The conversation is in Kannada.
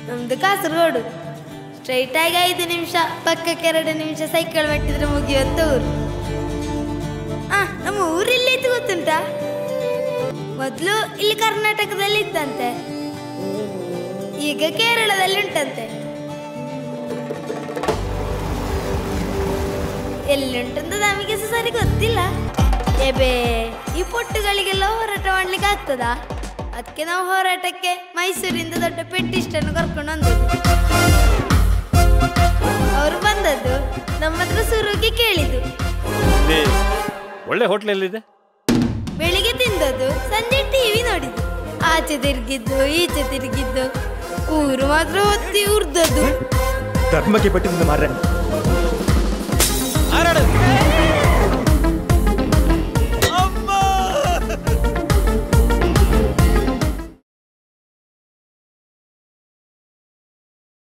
ನಮ್ದು ಕಾಸರಗೋಡು ಸ್ಟ್ರೈಟ್ ಆಗಿ ಐದು ನಿಮಿಷ ಪಕ್ಕಕ್ಕೆ ಎರಡು ನಿಮಿಷ ಸೈಕಲ್ ಮಟ್ಟಿದ್ರೆ ಮುಗಿಯುವಂತ ಊರು ಆ ನಮ್ಮ ಊರು ಇತ್ತು ಗೊತ್ತುಂಟಾ ಮೊದಲು ಇಲ್ಲಿ ಕರ್ನಾಟಕದಲ್ಲಿ ಇತ್ತಂತೆ ಈಗ ಕೇರಳದಲ್ಲಿ ಉಂಟಂತೆ ಎಲ್ಲಿ ಉಂಟಂತ ನಮಗೆ ಸಹ ಸರಿ ಗೊತ್ತಿಲ್ಲ ಏಬೇ ಈ ಪೊಟ್ಟುಗಳಿಗೆಲ್ಲ ಹೋರಾಟ ಮಾಡ್ಲಿಕ್ಕೆ ಆಗ್ತದಾ ಅದಕ್ಕೆ ನಾವು ಹೋರಾಟಕ್ಕೆ ಮೈಸೂರಿಂದ ದೊಡ್ಡ ಪೆಟ್ಟಿಷ್ಟನ್ನು ಕರ್ಕೊಂಡು ಬಂದದ್ದು ಅವರು ಬಂದದ್ದು ನಮ್ಮ ಹತ್ರ ಸುರುಗಿ ಕೇಳಿದ್ದು ಇಲ್ಲಿ ಒಳ್ಳೆ ಹೋಟ್ಲ್ ಎಲ್ಲಿದೆ ಬೆಳಿಗ್ಗೆ ತಿಂದದ್ದು ಸಂಜೆ ಟಿವಿ ನೋಡಿದ್ದು ಆಚೆ ತಿರುಗಿದ್ದು ಈಚೆ ತಿರುಗಿದ್ದು ಊರು ಮಾತ್ರ ಒತ್ತಿ ಉರ್ದದ್ದು ಧರ್ಮಕ್ಕೆ ಪಟ್ಟಿದ್ದು ಮಾರ್ರೆ